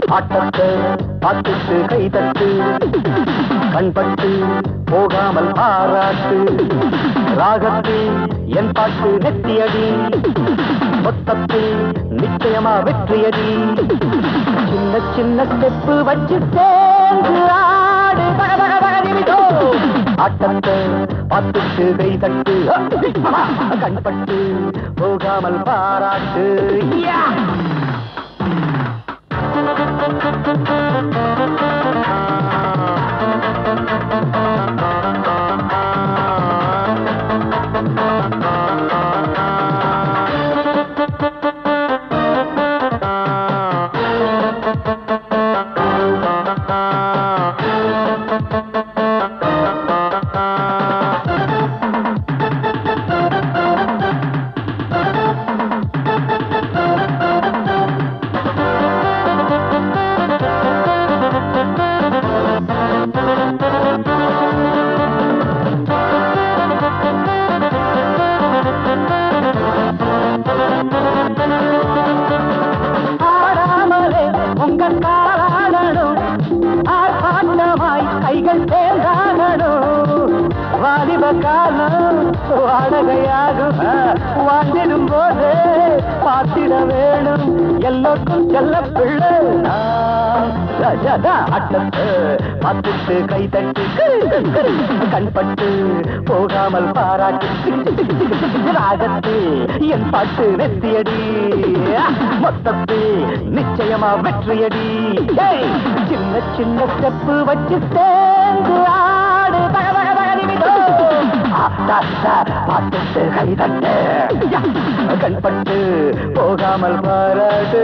ஆட்டத்தை பார்த்துட்டு கைதட்டு கண்பட்டு போகாமல் பாராட்டு ராகத்தில் என் பாட்டு நெத்தியடி மொத்தத்தில் நிச்சயமா வெற்றியடி சின்ன சின்ன ஸ்டெப்பு வச்சு சேர்ந்து ஆடு பக பக பக நிமிடோ ஆட்டத்தை பார்த்துட்டு கைதட்டு கண்பட்டு போகாமல் பாராட்டு யா! ஆடாமலே உங்கள் காலாடணும் ஆர்ப்பாட்டமாய் கைகள் சேர்ந்தாடணும் வாலிப காலம் வாடகையாகும் வாழ்ந்திடும் போது பார்த்திட வேணும் எல்லோருக்கும் செல்ல பிள்ளை நான் ராஜாதா ஆட்டத்தை பார்த்துட்டு கை தட்டு கண்பட்டு போகாமல் பாராட்டு ராகத்தில் என் பாட்டு வெற்றியடி மொத்தத்தில் நிச்சயமா வெற்றியடி ஏய், சின்ன சின்ன ஸ்டெப்பு வச்சு சேர்ந்து ஆடு தக தக தக நிமிடோ பார்த்துட்டு கை தட்டு கண்பட்டு போகாமல் பாராட்டு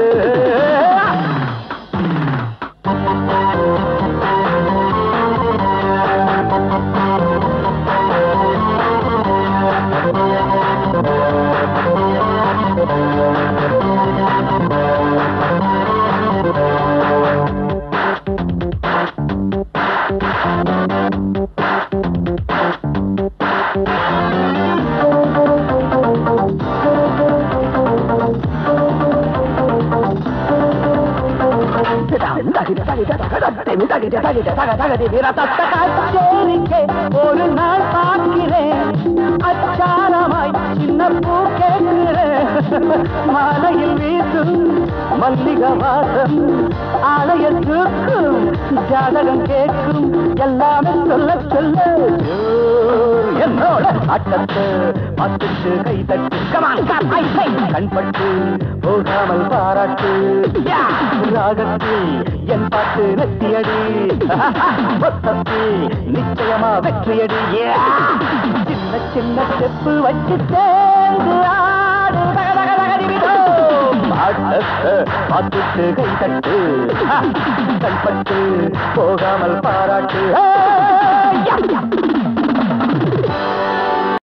ஒரு நாள் பார்க்கிறேன் அச்சாரமாய் சின்ன பூ கேட்கிறேன் மாலையில் வீசும் மல்லிக வாசம் ஆலய தூக்கும் ஜாதகம் கேட்கும் எல்லாமே சொல்ல சொல்ல என்னோட ஆட்டத்தை பார்த்துட்டு கை தட்டு கமான் கண்பட்டு போகாமல் பாராட்டு யா! ராகத்தில் என் பாட்டு நெத்தியடி மொத்தத்தில் நிச்சயமா வெற்றியடி யா! சின்ன சின்ன ஸ்டெப்பு வச்சு சேர்ந்து ஆடு தக தக தக நிமிடோ ஆட்டத்தை பார்த்துட்டு கை தட்டு கண்பட்டு போகாமல் பாராட்டு ஏய்! யா! யா!